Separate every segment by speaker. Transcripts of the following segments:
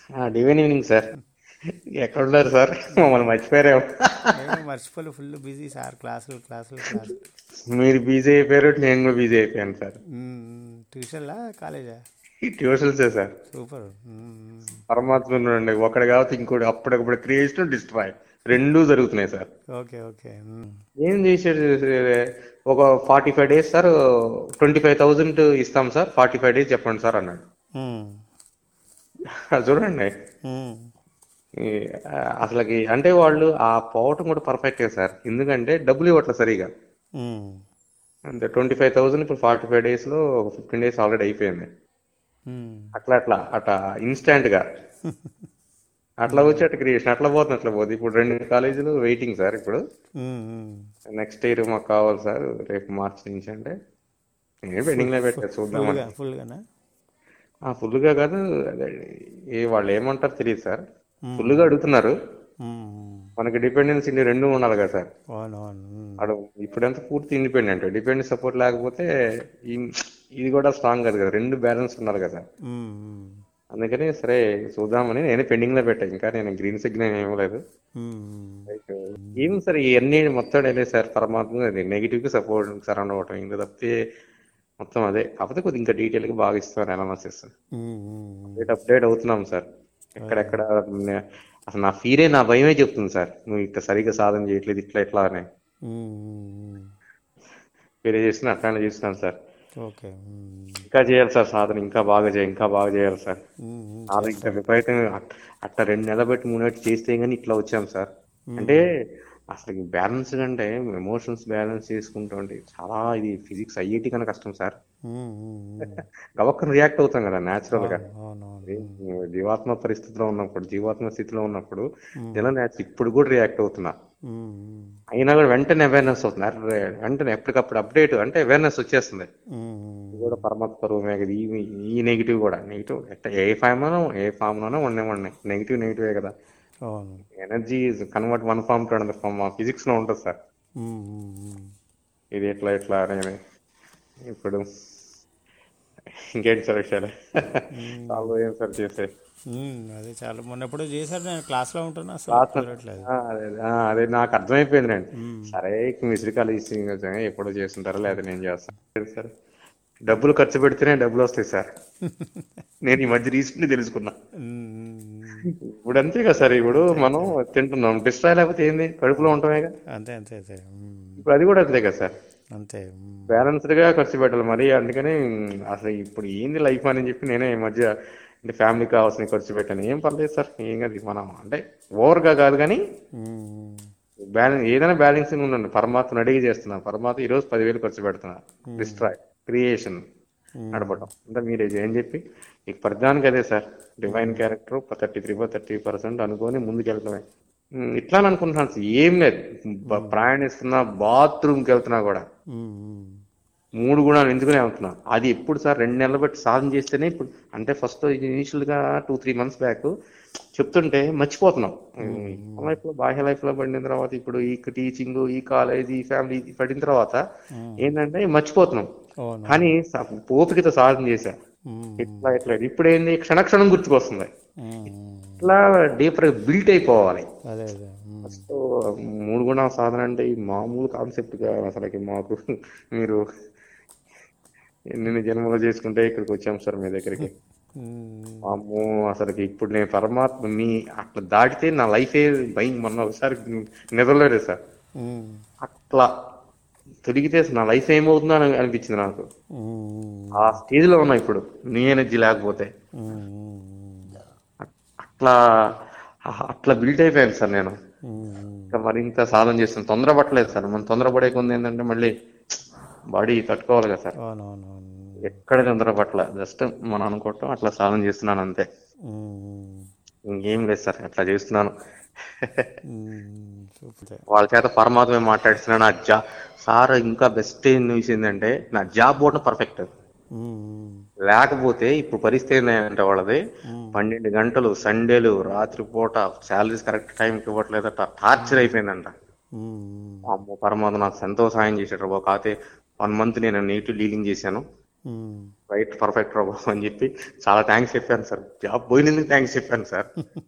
Speaker 1: Divine evening sir ఎక్కడ ఉన్నారు sir మమ్మల్ని మర్చిపోయారేమో
Speaker 2: నేను మర్చిపోలే ఫుల్ బిజీ సార్ క్లాసులు క్లాసులు క్లాసులు
Speaker 1: మీరు బిజీ అయిపోయారు నేను కూడా బిజీ అయిపోయాను సార్
Speaker 2: ట్యూషన్లా కాలేజా
Speaker 1: ఈ ట్యూషన్సే సార్
Speaker 2: సూపర్
Speaker 1: పరమాత్మ ఉండండి ఒకటి కాబట్టి ఇంకోటి అప్పటికప్పుడు క్రియేషన్ డిస్ట్రాయ్ రెండూ జరుగుతున్నాయి సార్
Speaker 2: ఓకే ఓకే
Speaker 1: ఏం చేశాడు ఒక forty five days sir twenty five thousand ఇస్తాం సార్ ఫార్టీ ఫైవ్ డేస్ చెప్పండి సార్ అన్నాడు అది చూడండి ఈ, ఆ, అసలుకి అంటే వాళ్ళు ఆ పోవటం కూడా పర్ఫెక్టే సార్ ఎందుకంటే డబ్బులు ఇవ్వట్లేదు సరిగా అంతే ట్వంటీ ఫైవ్ థౌసండ్ ఇప్పుడు ఫార్టీ ఫైవ్ డేస్ లో ఫిఫ్టీన్ డేస్ ఆల్రెడీ అయిపోయింది అట్లా అట్లా అట్లా ఇన్స్టాంట్ గా అట్లా వచ్చి అట్లా క్రియేషన్ అట్లా పోతుంది అట్లా పోతుంది ఇప్పుడు రెండు కాలేజీలు వెయిటింగ్ సార్ ఇప్పుడు నెక్స్ట్ ఇయర్ మాకు కావాలి సార్ రేపు మార్చ్ నుంచి అంటే నేను పెండింగ్ లో పెట్టాను చూద్దామని
Speaker 2: ఫుల్గా ఫుల్గానా
Speaker 1: ఆ ఫుల్ గా కాదు అదే ఏ వాళ్ళు ఏమంటారు తెలియదు సార్ ఫుల్ గా అడుగుతున్నారు మనకి డిపెండెన్స్ ఇన్ని రెండు ఉండాలి కదా సార్
Speaker 2: అవును అవును
Speaker 1: అడు ఇప్పుడంతా పూర్తి ఇండిపెండెంట్ డిపెండెంట్ సపోర్ట్ లేకపోతే ఈ- ఇది కూడా స్ట్రాంగ్ కాదు కదా రెండు బ్యాలెన్స్ ఉండాలి కదా అందుకని సరే చూద్దామని నేను పెండింగ్ లో పెట్టాను ఇంకా నేను గ్రీన్ సిగ్నల్ ఏం లేదు ఏం సార్ ఇవన్నీ మొత్తం అదే సార్ పరమాత్మ అది నెగిటివ్ కి సపోర్ట్ సరౌండ్ అవ్వటం ఇంకా తప్పితే మొత్తం అదే కాకపోతే కొద్దిగా ఇంకా డీటెయిల్ గా బాగా ఇస్తారు అనాలసిస్ అప్డేట్ అప్డేట్ అవుతున్నాం సార్ ఎక్కడెక్కడ నే- అసలు నా ఫీరే నా భయమే చెప్తుంది సార్ నువ్వు ఇట్లా సరిగ్గా సాధన చేయట్లేదు ఇట్లా ఇట్లా అని వేరే చేస్తున్నా అట్లానే చేస్తున్నాను సార్
Speaker 2: ఓకే
Speaker 1: ఇంకా చేయాలి సార్ సాధన ఇంకా బాగా చేయాలి ఇంకా బాగా చేయాలి సార్ సాధన ఇంకా విపరీతంగా అట్- అట్లా రెండు నెలలు పెట్టి మూడు నెలలు చేస్తే కానీ ఇట్లా వచ్చాం సార్ అంటే అసలు బ్యాలెన్స్ అంటే ఎమోషన్స్ బ్యాలెన్స్ చేసుకుంటుంటే చాలా ఇది ఫిజిక్స్ ఐఐటి కన్నా కష్టం సార్ గవక్కన రియాక్ట్ అవుతాం కదా న్యాచురల్ గా
Speaker 2: అవునవును
Speaker 1: జీవాత్మ పరిస్థితిలో ఉన్నప్పుడు జీవాత్మ స్థితిలో ఉన్నప్పుడు ఇలా నేచ- ఇప్పుడు కూడా రియాక్ట్ అవుతున్నా అయినా కూడా వెంటనే అవేర్నెస్ అవుతుంది అర్రే, వెంటనే ఎప్పటికప్పుడు అప్డేట్ అంటే అవేర్నెస్ వచ్చేస్తుంది ఇది కూడా పరమాత్మ రూమే కదా ఈ ఈ నెగిటివ్ కూడా నెగిటివ్ ఏ ఫామ్ లోనో ఏ ఫామ్ లోనో ఉండే ఉన్నాయి నెగిటివ్ నెగిటివే కదా
Speaker 2: అవును
Speaker 1: energy convert one form to another form physics లో ఉంటుంది సార్ ఇది ఎట్లా ఎట్లా అనేది ఇప్పుడు ఇంకేంటి సార్ విషయాలు చాలా ఏం సార్ చేసే
Speaker 2: అదే చాలా మొన్న ఎప్పుడో చేశారు నేను క్లాస్లో ఉంటున్నా అసలు
Speaker 1: క్లాస్
Speaker 2: కుదరట్లేదు
Speaker 1: ఆ, అదే ఆ, అదే నాకు అర్థమైపోయింది అండి సరే మిస్డ్ కాల్ ఇచ్చి ఎప్పుడో చేస్తుంటారో లేదా నేను చేస్తాను సార్ డబ్బులు ఖర్చు పెడితేనే డబ్బులు వస్తాయి సార్ నేను ఈ మధ్య రీసెంట్లీ తెలుసుకున్నా ఇప్పుడు అంతే కదా సార్ ఇప్పుడు మనం తింటున్నాం డిస్ట్రాయ్ లేకపోతే ఏంది కడుపులో ఉంటామే కదా
Speaker 2: అంతే అంతే అంతే ఉమ్,
Speaker 1: ఇప్పుడు అది కూడా అంతే కదా సార్
Speaker 2: అంతే ఉమ్,
Speaker 1: బ్యాలెన్స్డ్ గా ఖర్చు పెట్టాలి మరి అందుకని ఉమ్, అసలు ఇప్పుడు ఏంది లైఫ్ అని చెప్పి నేనే ఈ మధ్య అంటే ఫ్యామిలీకి కావాల్సిన ఖర్చు పెట్టాను ఏం పర్లేదు సార్ ఏం కాదు మనం అంటే ఓవర్ గా కాదు కానీ
Speaker 2: ఉమ్,
Speaker 1: బ్యాలెన్స్ ఏదైనా బ్యాలెన్సింగ్ ఉండండి పరమాత్మను అడిగి చేస్తున్నా పరమాత్మ ఈ రోజు పదివేలు ఖర్చు పెడుతున్నా డిస్ట్రాయ్ క్రియేషన్ నడపడం అంటే మీరు ఏం చెప్పి ఇక ప్రధానికి అదే sir divine character thirty three thirty percent అనుకొని ముందుకెళ్ళటమే ఉమ్, ఇట్లా అని అనుకుంటున్నాను సార్. ఏం లేదు బ- ప్రయాణిస్తున్నా బాత్రూమ్కి వెళ్తున్నా కూడా
Speaker 2: ఉమ్, ఉమ్,
Speaker 1: మూడు గుణాలు ఎందుకునే వెళ్తున్నా అది ఎప్పుడు సార్ రెండు నెలలు బట్టి సాధన చేస్తేనే ఇప్పుడు అంటే ఫస్ట్ ఇనిషియల్ గా టూ త్రీ మంత్స్ బ్యాక్ చెప్తుంటే మర్చిపోతున్నాం లైఫ్ లో బాహ్య లైఫ్ లో పడిన తర్వాత ఇప్పుడు ఈ టీచింగ్ ఈ కాలేజ్ ఈ ఫ్యామిలీ ఇది పడిన తర్వాత ఏంటంటే మర్చిపోతున్నాం
Speaker 2: అవును
Speaker 1: కానీ స- ఓపికతో సాధన చేశా
Speaker 2: ఉమ్,
Speaker 1: ఇట్లా ఇట్లా ఇప్పుడు ఏంది క్షణక్షణం గుర్తుకొస్తుంది
Speaker 2: ఉమ్, ఉమ్,
Speaker 1: ఇట్లా డీపర్ బిల్ట్ అయిపోవాలి
Speaker 2: అదే అదే ఉమ్,
Speaker 1: సో మూడు గుణాల సాధన అంటే ఈ మామూలు కాన్సెప్ట్ కాదు అసలుకి మాకు మీరు ఎన్ని జన్మలు చేసుకుంటే ఇక్కడికి వచ్చాం సార్ మీ దగ్గరికి
Speaker 2: ఉమ్,
Speaker 1: అమ్మో అసలుకి ఇప్పుడు నేను పరమాత్మ మీ అట్లా దాటితే నా లైఫే భయం మొన్న ఒకసారి నిద్రలేరు సార్
Speaker 2: ఉమ్,
Speaker 1: అట్లా తొలిగితే అసలు నా లైఫ్ ఏమవుతుందో అని అనిపించింది నాకు
Speaker 2: ఉమ్,
Speaker 1: ఆ స్టేజ్ లో ఉన్నా ఇప్పుడు నీ ఎనర్జీ లేకపోతే
Speaker 2: ఉమ్, ఉమ్,
Speaker 1: అట్- అట్లా అ- అట్లా బిల్ట్ అయిపోయాను సార్ నేను
Speaker 2: ఉమ్,
Speaker 1: ఇంకా మరింత సాధన చేస్తాను తొందరపడలేదు సార్ మనం తొందరపడే కొంది ఏంటంటే మళ్ళీ బాడీ తట్టుకోవాలి కదా సార్
Speaker 2: అవును అవును అవును
Speaker 1: ఎక్కడ తొందరపట్ల జస్ట్ మనం అనుకోవటం అట్లా సాధన చేస్తున్నాను అంతే
Speaker 2: ఉమ్,
Speaker 1: ఇంకేం లేదు సార్ అట్లా చేస్తున్నాను
Speaker 2: ఉమ్, సూపర్
Speaker 1: వాళ్ళ చేత పరమాత్మే మాట్లాడుతున్నాను నా జా సార్ ఇంకా బెస్ట్ న్యూస్ ఏంటంటే నా జాబ్ పోవడం పర్ఫెక్ట్
Speaker 2: ఉమ్,
Speaker 1: లేకపోతే ఇప్పుడు పరిస్థితి ఏంటంటే వాళ్ళది పన్నెండు గంటలు సండేలు రాత్రిపూట శాలరీస్ కరెక్ట్ టైంకి ఇవ్వట్లేదట టార్చర్ అయిపోయిందంట
Speaker 2: ఉమ్,
Speaker 1: అమ్మో పరమాత్మ నాకు ఎంతో సాయం చేశాడు బాబు కాకపోతే వన్ మంత్ నేను నెగిటివ్ డీలింగ్ చేశాను
Speaker 2: ఉమ్.
Speaker 1: రైట్ పర్ఫెక్ట్ రా బాబు అని చెప్పి చాలా థ్యాంక్స్ చెప్పాను సార్ జాబ్ పోయినందుకు థ్యాంక్స్ చెప్పాను సార్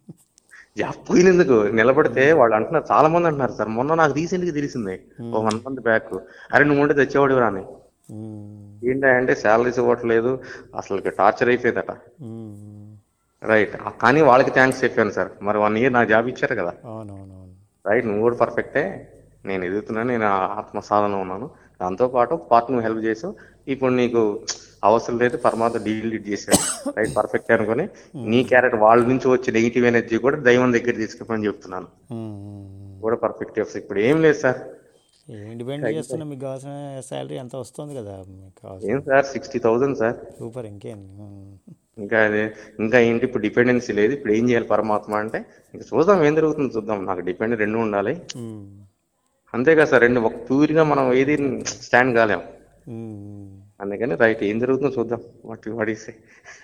Speaker 1: జాబ్ పోయినందుకు నిలబడితే వాళ్ళు అంటున్నారు చాలా మంది అంటున్నారు సార్ మొన్న నాకు రీసెంట్ గా తెలిసింది ఓ వన్ మంత్ బ్యాక్ అరే నువ్వు ఉంటే తెచ్చేవాడు రాని
Speaker 2: ఉమ్.
Speaker 1: ఏంటంటే శాలరీస్ ఇవ్వట్లేదు అసలు టార్చర్ అయిపోయిందట
Speaker 2: ఉమ్.
Speaker 1: రైట్ కానీ వాళ్ళకి థ్యాంక్స్ చెప్పాను సార్ మరి వన్ ఇయర్ నాకు జాబ్ ఇచ్చారు కదా
Speaker 2: అవునవునవును
Speaker 1: రైట్ నువ్వు కూడా పర్ఫెక్టే నేను ఎదుగుతున్నాను నేను ఆత్మ సాధన ఉన్నాను దాంతో పాటు పార్ట్ నువ్వు హెల్ప్ చేసావు ఇప్పుడు నీకు అవసరం లేదు పరమాత్మ డీలీట్ చేశాడు రైట్ పర్ఫెక్ట్ అనుకొని నీ క్యారెక్టర్ వాళ్ళ నుంచి వచ్చే నెగిటివ్ ఎనర్జీ కూడా దైవం దగ్గర తీసుకుపోని చెప్తున్నాను
Speaker 2: ఉమ్. ఉమ్.
Speaker 1: కూడా పర్ఫెక్ట్ ఇప్పుడు ఏం లేదు సార్
Speaker 2: ఏం డిపెండ్ చేస్తున్నా మీకు కావాల్సిన శాలరీ ఎంత వస్తుంది కదా మీకు కావాల్సిన
Speaker 1: ఏం sir sixty thousand sir
Speaker 2: super ఇంకేం ఉమ్.
Speaker 1: ఇంకా అదే ఇంకా ఏంటి ఇప్పుడు డిపెండెన్సీ లేదు ఇప్పుడు ఏం చేయాలి పరమాత్మ అంటే ఇంకా చూద్దాం ఏం జరుగుతుందో చూద్దాం నాకు డిపెండ్ రెండు ఉండాలి
Speaker 2: ఉమ్.
Speaker 1: అంతేగా సార్ రెండు ఒక ప్యూర్గా మనం ఏది స్టాండ్ కాలేం
Speaker 2: ఉమ్.
Speaker 1: అందుకని రైట్ ఏం జరుగుతుందో చూద్దాం వాటి వాడిస్తే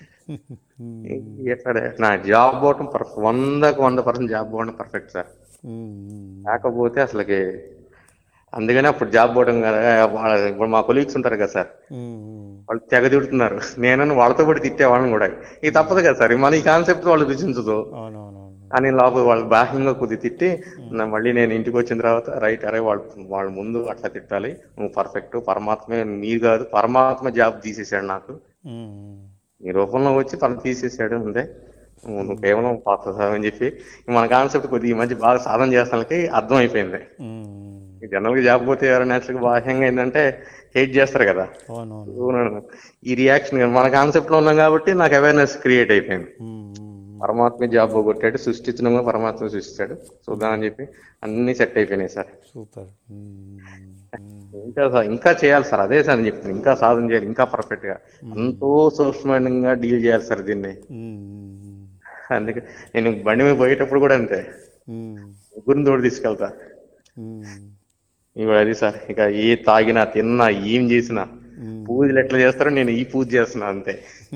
Speaker 2: ఉమ్.
Speaker 1: ఎక్కడ నా జాబ్ పోవటం పర్ఫెక్ట్ వందకు వంద పర్సెంట్ జాబ్ పోవడం పర్ఫెక్ట్ సార్
Speaker 2: ఉమ్.
Speaker 1: కాకపోతే అసలుకి అందుకని అప్పుడు జాబ్ పోవడం కదా వాళ్ళ ఇప్పుడు మా కొలీగ్స్ ఉంటారు కదా సార్
Speaker 2: ఉమ్.
Speaker 1: వాళ్ళు తెగ తిడుతున్నారు నేను వాళ్ళతో కూడా తిట్టేవాళ్ళని కూడా ఇది తప్పదు కదా సార్ మన ఈ కాన్సెప్ట్ వాళ్ళు రుచించదు
Speaker 2: అవునవునవును
Speaker 1: అని లోపల వాళ్ళు బాహ్యంగా కొద్ది తిట్టి నా మళ్ళీ నేను ఇంటికి వచ్చిన తర్వాత రైట్ అరే వాళ్ళు వాళ్ళ ముందు అట్లా తిట్టాలి నువ్వు పర్ఫెక్ట్ పరమాత్మే మీరు కాదు పరమాత్మ జాబ్ తీసేసాడు నాకు
Speaker 2: ఉమ్.
Speaker 1: ఈ రూపంలో వచ్చి తను తీసేసాడు అంతే నువ్వు నువ్వు కేవలం పాత్ర అని చెప్పి మన కాన్సెప్ట్ కొద్దిగా ఈ మధ్య బాగా సాధన చేస్తానికి అర్థం అయిపోయింది
Speaker 2: ఉమ్.
Speaker 1: జనరల్ గా జాబ్ పోతే ఎవరైనా యాక్చువల్గా బాహ్యంగా ఏంటంటే హేట్ చేస్తారు కదా
Speaker 2: అవునవును
Speaker 1: అవునవును. ఈ రియాక్షన్ మన కాన్సెప్ట్ లో ఉన్నాం కాబట్టి నాకు అవేర్నెస్ క్రియేట్ అయిపోయింది
Speaker 2: ఉమ్. ఉమ్.
Speaker 1: పరమాత్మ జాబ్ పోగొట్టాడు సృష్టించడంగా పరమాత్మ సృష్టించాడు చూద్దాం అని చెప్పి అన్ని సెట్ అయిపోయినాయి సార్
Speaker 2: సూపర్ ఉమ్. ఉమ్.
Speaker 1: ఇంకా సా- ఇంకా చేయాలి సార్ అదే సార్ నేను చెప్తున్నాను ఇంకా సాధన చేయాలి ఇంకా పర్ఫెక్ట్ గా ఎంతో సూక్ష్మంగా డీల్ చేయాలి సార్ దీన్ని
Speaker 2: ఉమ్.
Speaker 1: అందుకే నేను బండి మీద పోయేటప్పుడు కూడా అంతే
Speaker 2: ఉమ్.
Speaker 1: ముగ్గురిని తోడు తీసుకెళ్తా
Speaker 2: ఉమ్.
Speaker 1: ఇక అది సార్ ఇక ఏ తాగినా తిన్నా ఏం చేసినా
Speaker 2: ఉమ్.
Speaker 1: పూజలు ఎట్లా చేస్తారో నేను ఈ పూజ చేస్తున్నా అంతే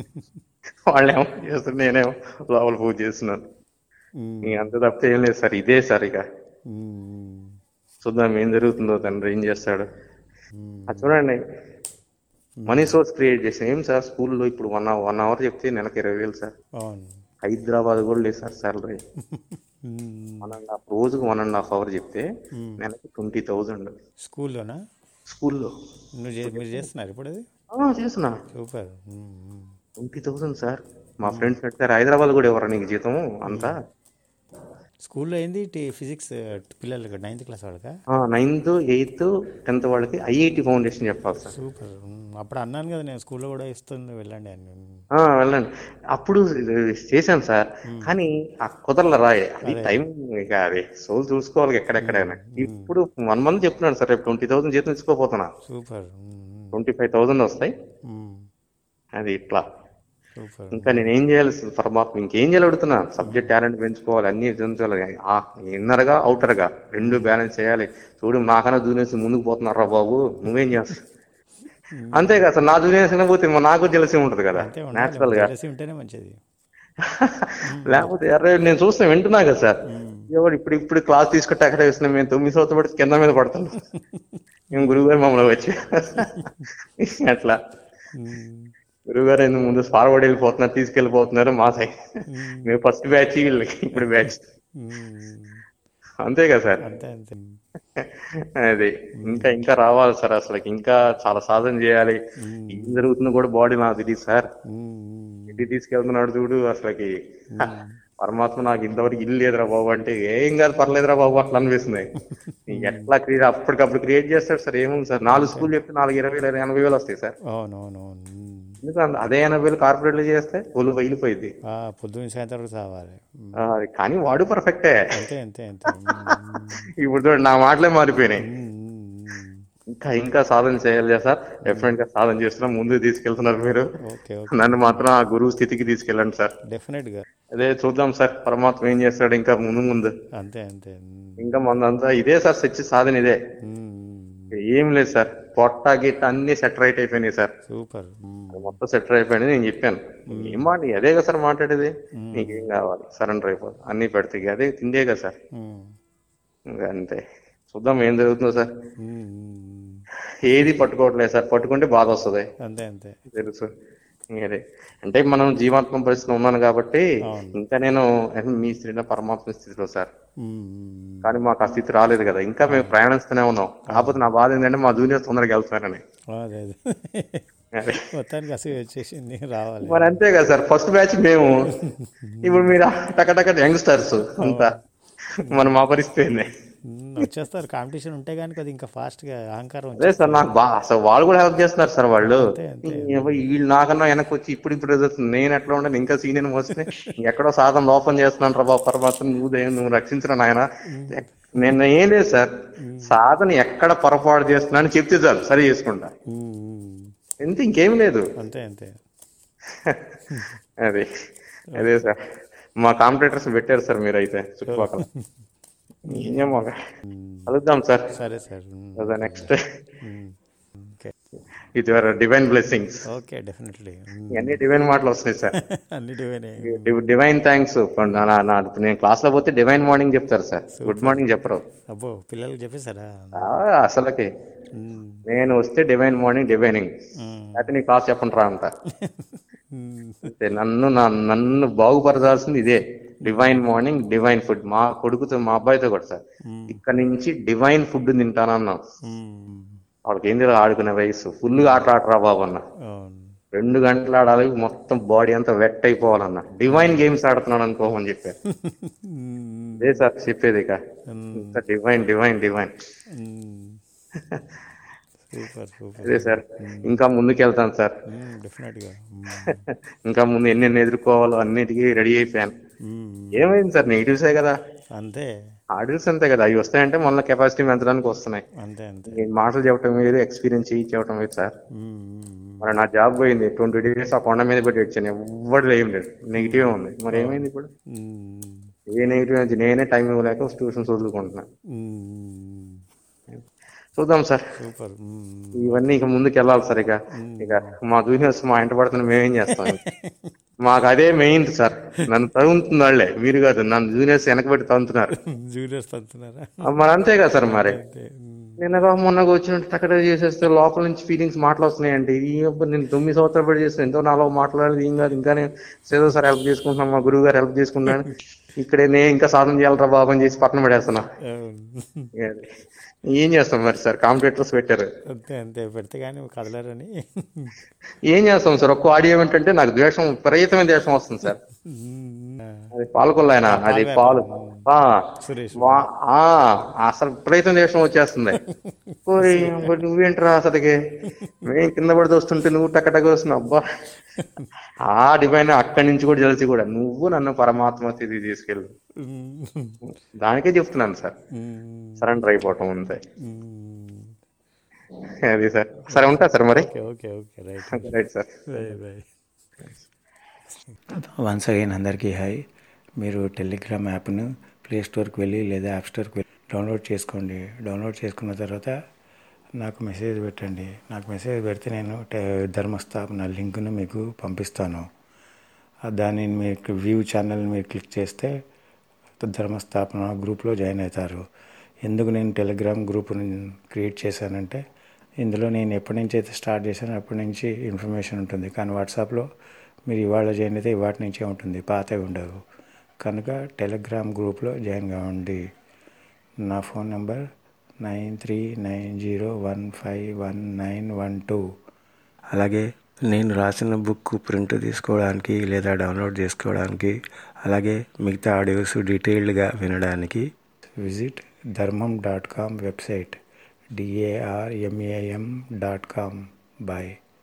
Speaker 1: వాళ్ళేమో చేస్తారు నేనేమో లోపల పూజ చేస్తున్నాను
Speaker 2: ఉమ్.
Speaker 1: ఇక అంత తప్పితే ఏం లేదు సార్ ఇదే సార్ ఇక
Speaker 2: ఉమ్.
Speaker 1: చూద్దాం ఏం జరుగుతుందో తండ్రి ఏం చేస్తాడు
Speaker 2: ఉమ్.
Speaker 1: అది చూడండి మనీ సోర్స్ క్రియేట్ చేసాం ఏం సార్ స్కూల్లో ఇప్పుడు వన్ అవర్ వన్ అవర్ చెప్తే నెలకు ఇరవై వేలు సార్
Speaker 2: అవును
Speaker 1: హైదరాబాద్ కూడా లేదు sir salary
Speaker 2: um.
Speaker 1: One and half రోజుకు వన్ అండ్ హాఫ్ అవర్ చెప్తే
Speaker 2: ఉమ్.
Speaker 1: నెలకి ట్వంటీ థౌజండ్
Speaker 2: స్కూల్లోనా
Speaker 1: స్కూల్లో
Speaker 2: నువ్వు చే- మీరు చేస్తున్నారు ఇప్పుడు అది
Speaker 1: చేస్తున్నా
Speaker 2: super um. Um.
Speaker 1: Twenty thousand sir మా ఫ్రెండ్స్ పెడతారు హైదరాబాద్ కూడా ఎవరా నీకు జీతం అంతా
Speaker 2: స్కూల్లో ఏంది టీ- ఫిజిక్స్ పిల్లలకి నైన్త్ క్లాస్ వాళ్ళకా
Speaker 1: నైన్త్ ఎయిత్ టెన్త్ వాళ్ళకి ఐఐటి ఫౌండేషన్ చెప్పాలి సార్
Speaker 2: సూపర్ ఉమ్. అప్పుడు అన్నాను కదా నేను స్కూల్లో కూడా ఇస్తుంది వెళ్ళండి అని
Speaker 1: ఆ, వెళ్ళండి అప్పుడు చేశాను సార్ కానీ ఆ కుదరల రాయే అది టైం ఇక అది సోల్ చూసుకోవాలి ఎక్కడెక్కడైనా ఇప్పుడు వన్ మంత్ చెప్తున్నాను సార్ రేపు ట్వంటీ థౌసండ్ జీతం తీసుకోపోతున్నా
Speaker 2: super um. Um.
Speaker 1: Twenty five thousand వస్తాయి
Speaker 2: ఉమ్.
Speaker 1: అది ఇట్లా
Speaker 2: సూపర్
Speaker 1: ఇంకా నేను ఏం చేయాలి పరమాత్మ ఇంకేం చేయాలి అడుగుతున్నా సబ్జెక్ట్ టాలెంట్ పెంచుకోవాలి అన్ని పెంచుకోవాలి ఆ ఇన్నర్ గా అవుటర్ గా రెండు బ్యాలెన్స్ చేయాలి చూడు నాకన్నా జూనియర్స్ ముందుకు పోతున్నారా బాబు నువ్వేం చేస్తావు అంతే కదా సార్ నా జూనియర్స్ పోతే మరి నాకు తెలిసి ఉంటది కదా
Speaker 2: అంతే
Speaker 1: నేచురల్
Speaker 2: ఉండాలి
Speaker 1: గా
Speaker 2: తెలిసి ఉంటేనే మంచిది
Speaker 1: లేకపోతే ఎర్ర నేను చూస్తే వింటున్నా కదా సార్ ఎవరు ఇప్పుడు ఇప్పుడు క్లాస్ తీసుకుంటే అక్కడ వేస్తున్నాం మేము తొమ్మిది సంవత్సరం పడి కింద మీద పడతాం మేము గురువు గారు మమ్మల్ని వచ్చి అట్లా
Speaker 2: ఉమ్.
Speaker 1: గురువు గారు ఎందుకు ముందు ఫార్వర్డ్ వెళ్ళిపోతున్నారు తీసుకెళ్ళిపోతున్నారు మా సైడ్ మేము ఫస్ట్ బ్యాచ్ వీళ్ళకి ఇప్పుడు బ్యాచ్
Speaker 2: ఉమ్.
Speaker 1: అంతే కదా సార్
Speaker 2: అంతే అంతే
Speaker 1: అది ఇంకా ఇంకా రావాలి సార్ అసలు ఇంకా చాలా సాధన చేయాలి ఏం జరుగుతుందో కూడా బాడీ నాకు తెలియదు సార్
Speaker 2: ఉమ్.
Speaker 1: ఇంటికి తీసుకెళ్తున్నాడు చూడు అసలుకి పరమాత్మ నాకు ఇంతవరకు ఇల్లు లేదురా బాబు అంటే ఏం కాదు పర్లేదురా బాబు అట్లా అనిపిస్తుంది ఎట్లా క్రియేట్ అప్పటికప్పుడు క్రియేట్ చేస్తాడు సార్ ఏముంది సార్ నాలుగు స్కూల్ చెప్తే నాలుగు ఇరవై వేలు ఎనభై వేలు వస్తాయి సార్
Speaker 2: అవునవునవును ఉమ్.
Speaker 1: ఎందుకు అంత- అదే ఎనభై వేలు కార్పొరేట్ లో చేస్తే ఒళ్ళు వెళ్ళిపోయింది
Speaker 2: ఆ, పొద్దున్న సాయంత్రం వరకు చావాలి ఉమ్.
Speaker 1: కానీ వాడు పర్ఫెక్టే
Speaker 2: అంతే అంతే అంతే ఉమ్.
Speaker 1: ఇప్పుడు చూడండి నా మాటలే మారిపోయినాయి
Speaker 2: ఉమ్. ఉమ్.
Speaker 1: ఇంకా ఇంకా సాధన చేయాలి సార్ డెఫినెట్ గా సాధన చేస్తున్నాం ముందుకు తీసుకెళ్తున్నారు మీరు
Speaker 2: ఓకే ఓకే
Speaker 1: నన్ను మాత్రం ఆ గురువు స్థితికి తీసుకెళ్ళండి సార్
Speaker 2: డెఫినెట్గా
Speaker 1: అదే చూద్దాం సార్ పరమాత్మ ఏం చేస్తాడు ఇంకా ముందు ముందు
Speaker 2: అంతే అంతే ఉమ్.
Speaker 1: ఇంకా మందంతా ఇదే సార్ సచ్చి సాధన ఇదే
Speaker 2: ఉమ్.
Speaker 1: ఏం లేదు సార్ పొట్ట గిట్ట అన్ని సెట్ రైట్ అయిపోయినాయి సార్
Speaker 2: సూపర్ ఉమ్.
Speaker 1: మొత్తం సెట్ అయిపోయింది నేను చెప్పాను ఏం మాట అదే కదా సార్ మాట్లాడేది నీకేం కావాలి సరెండర్ అయిపోదు అన్ని పెడతాయి అదే తిందే కదా సార్
Speaker 2: ఉమ్.
Speaker 1: ఇంకా అంతే చూద్దాం ఏం జరుగుతుందో సార్
Speaker 2: ఉమ్.
Speaker 1: ఏది పట్టుకోవట్లేదు సార్ పట్టుకుంటే బాధ వస్తుంది
Speaker 2: అంతే అంతే
Speaker 1: తెలుసు అదే అంటే మనం జీవాత్మ పరిస్థితిలో ఉన్నాను కాబట్టి
Speaker 2: అవును.
Speaker 1: ఇంకా నేను మీ స్థితిలో పరమాత్మ స్థితిలో సార్
Speaker 2: ఉమ్, ఉమ్,
Speaker 1: కానీ మాకు ఆ స్థితి రాలేదు కదా ఇంకా మేము ప్రయాణిస్తూనే ఉన్నాం కాకపోతే నా బాధ ఏంటంటే మా జూనియర్స్ తొందరగా వెళ్తున్నారని
Speaker 2: అదే అదే
Speaker 1: అదే.
Speaker 2: మొత్తానికి అసలు వచ్చేసింది రావాలి
Speaker 1: మరి అంతే కదా సార్ ఫస్ట్ బ్యాచ్ మేము ఇప్పుడు మీరు టకటక యంగ్స్టర్స్ అంతా మన మా పరిస్థితి ఏంది
Speaker 2: ఉమ్, వచ్చేస్తారు కాంపిటీషన్ ఉంటే కానీ అది ఇంకా ఫాస్ట్గా అహంకారం
Speaker 1: అదే సార్ నాకు బా అసలు వాళ్ళు కూడా హెల్ప్ చేస్తున్నారు సార్ వాళ్ళు
Speaker 2: అంతే, అంతే.
Speaker 1: ఈ- వీళ్ళు నాకన్నా వెనక్కి వచ్చి ఇప్పుడు ఇప్పుడు ఎదుగుతుంది నేను ఎట్లా ఉండను ఇంకా సీనియర్ వస్తే ఎక్కడో సాధన లోపం చేస్తున్నాను రా బాబు పరమాత్మ నువ్వు దయ- నువ్వు రక్షించిన నాయన నేను ఏం లేదు సార్ సాధన ఎక్కడ పొరపాటు చేస్తున్నాను చెప్తే చాలు సరి చేసుకుంటా
Speaker 2: ఉమ్, ఉమ్,
Speaker 1: ఎంత ఇంకేం లేదు
Speaker 2: అంతే అంతే
Speaker 1: అదే అదే సార్ మా కాంపిటేటర్స్ పెట్టారు సార్ మీరైతే చుట్టుపక్కల ఏమో కలుద్దాం సార్
Speaker 2: సరే సార్ ఉమ్,
Speaker 1: అదే next
Speaker 2: um, okay
Speaker 1: with your divine blessings
Speaker 2: okay definitely
Speaker 1: ఇవన్నీ డివైన్ మాటలు వస్తున్నాయి సార్
Speaker 2: అన్ని డివైన్
Speaker 1: డివైన్ థ్యాంక్స్ నేను క్లాస్ లో పోతే డివైన్ మార్నింగ్ చెప్తారు సార్ గుడ్ మార్నింగ్ చెప్పరు
Speaker 2: అబ్బో పిల్లలకి చెప్పేశారా
Speaker 1: ఆ, అసలుకి
Speaker 2: ఉమ్,
Speaker 1: నేను వస్తే డివైన్ మార్నింగ్ డివైనింగ్
Speaker 2: ఉమ్,
Speaker 1: అయితే నీ క్లాస్ చెప్పండి రా అంట
Speaker 2: ఉమ్,
Speaker 1: అంతే నన్ను నా- నన్ను బాగుపరచాల్సింది ఇదే డివైన్ మార్నింగ్ డివైన్ ఫుడ్ మా కొడుకుతో మా అబ్బాయితో కూడా సార్
Speaker 2: ఉమ్,
Speaker 1: ఇక్కడ నుంచి డివైన్ ఫుడ్ తింటానన్నాం
Speaker 2: ఉమ్,
Speaker 1: వాళ్ళకి ఏం తెలియదు ఆడుకునే వయసు ఫుల్గా ఆట ఆడరా బాబు అన్న
Speaker 2: అవును
Speaker 1: రెండు గంటలు ఆడాలి మొత్తం బాడీ అంతా వెట్ అయిపోవాలన్న డివైన్ గేమ్స్ ఆడుతున్నాను అనుకోమని చెప్పారు
Speaker 2: ఉమ్,
Speaker 1: అదే సార్ చెప్పేది ఇక
Speaker 2: um,
Speaker 1: divine divine divine
Speaker 2: um. Super super
Speaker 1: అదే సార్ ఇంకా ముందుకు వెళ్తాను సార్
Speaker 2: ఉమ్, డెఫినెట్గా ఉమ్,
Speaker 1: ఇంకా ముందు ఎన్నెన్ని ఎదుర్కోవాలో అన్నిటికీ రెడీ అయిపోయాను
Speaker 2: ఉమ్,
Speaker 1: ఏమైంది సార్ నెగిటివ్సే కదా
Speaker 2: అంతే
Speaker 1: ఆడిల్స్ అంతే కదా అవి వస్తాయంటే మళ్ళీ కెపాసిటీ పెంచడానికి వస్తున్నాయి
Speaker 2: అంతే అంతే
Speaker 1: ఈ మాటలు చెప్పడం వేరు ఎక్స్పీరియన్స్ చేయి చెప్పడం వేరు సార్
Speaker 2: ఉమ్, ఉమ్,
Speaker 1: మరి నా జాబ్ పోయింది ట్వంటీ డేస్ ఆ కొండ మీద పెట్టి వచ్చాను ఎవ్వరు ఏం లేదు నెగిటివ్ ఉంది మరి ఏమైంది ఇప్పుడు
Speaker 2: ఉమ్,
Speaker 1: ఏ నెగిటివ్ నుంచి నేనే టైం ఇవ్వలేక ట్యూషన్స్ వదులుకుంటున్నాను
Speaker 2: ఉమ్,
Speaker 1: చూద్దాం సార్
Speaker 2: సూపర్ ఉమ్,
Speaker 1: ఇవన్నీ ఇక ముందుకు వెళ్ళాలి సార్ ఇక ఇక మా జూనియర్స్ మా ఇంట పడుతున్న మేమేం చేస్తాం మాకు అదే మెయిన్ సార్ నన్ను తగులుతుంది వాళ్ళే మీరు కాదు నన్ను జూనియర్స్ వెనకబెట్టి తగులుతున్నారు
Speaker 2: జూనియర్స్ తంతున్నారు
Speaker 1: మరి అంతే కదా సార్ మరి
Speaker 2: అంతే ఉమ్,
Speaker 1: నిన్నగా మొన్నగా వచ్చినట్టు తక్కడ చేసేస్తే లోపల నుంచి ఫీలింగ్స్ మాటలు వస్తున్నాయండి ఈ అబ్బా నేను తొమ్మిది సంవత్సరాలు పెట్టి చేస్తాను ఎంతో నాలో మాట్లాడేది ఏం కాదు ఇంకా నేను సేదో సార్ హెల్ప్ చేసుకుంటున్నాను మా గురువు గారు హెల్ప్ చేసుకుంటున్నాను ఇక్కడే నేను ఇంకా సాధన చేయాలరా బాబు అని చేసి పక్కన పడేస్తున్నా
Speaker 2: అవును.
Speaker 1: ఏం చేస్తాం మరి సార్ కాంపిటేటర్స్ పెట్టారు
Speaker 2: అంతే అంతే పెడితే కానీ కదలరని
Speaker 1: ఏం చేస్తాం సార్ ఒక్క ఆడియో ఏంటంటే నాకు ద్వేషం విపరీతమైన ద్వేషం వస్తుంది సార్
Speaker 2: ఉమ్,
Speaker 1: అది పాలకొల్లాయన అది పాలు ఆ,
Speaker 2: సురేష్
Speaker 1: వా- ఆ, అసలు విపరీతం ద్వేషం వచ్చేస్తుంది ఓయ్, మరి నువ్వేంట్రా అసలుకి మేము కింద పడి వస్తుంటే నువ్వు టక్కటక్క వస్తున్నావు అబ్బా ఆ డివైన్ అక్కడి నుంచి కూడా తెలిసి కూడా నువ్వు నన్ను పరమాత్మ స్థితి తీసుకెళ్ళు
Speaker 2: ఉమ్,
Speaker 1: దానికే చెప్తున్నాను సార్
Speaker 2: ఉమ్,
Speaker 1: సరెండర్ అయిపోవటం అంతే
Speaker 2: ఉమ్.
Speaker 1: అది సార్ సరే ఉంటా సార్ మరి
Speaker 2: okay okay okay right
Speaker 1: right sir
Speaker 2: bye bye once again అందరికీ హాయ్ మీరు టెలిగ్రామ్ యాప్ను ప్లే స్టోర్కి వెళ్ళి లేదా యాప్ స్టోర్కి వెళ్ళి డౌన్లోడ్ చేసుకోండి డౌన్లోడ్ చేసుకున్న తర్వాత నాకు మెసేజ్ పెట్టండి నాకు మెసేజ్ పెడితే నేను ట- ధర్మస్థాపన లింక్ను మీకు పంపిస్తాను ఆ దాన్ని మీకు వ్యూ ఛానల్ మీరు క్లిక్ చేస్తే ధర్మస్థాపన గ్రూప్లో జాయిన్ అవుతారు ఎందుకు నేను టెలిగ్రామ్ గ్రూప్ని క్రియేట్ చేశానంటే ఇందులో నేను ఎప్పటి నుంచి అయితే స్టార్ట్ చేశానో అప్పటి నుంచి ఇన్ఫర్మేషన్ ఉంటుంది కానీ వాట్సాప్లో మీరు ఇవాళ జాయిన్ అయితే ఇవాటి నుంచే ఉంటుంది పాతవి ఉండవు కనుక టెలిగ్రామ్ గ్రూప్లో జాయిన్ కావండి నా phone number nine three nine zero one five one nine one two అలాగే నేను రాసిన బుక్ ప్రింట్ తీసుకోవడానికి లేదా డౌన్లోడ్ చేసుకోవడానికి అలాగే మిగతా ఆడియోస్ డీటెయిల్డ్గా వినడానికి visit Dharmam dot com website D A R M A M dot com bye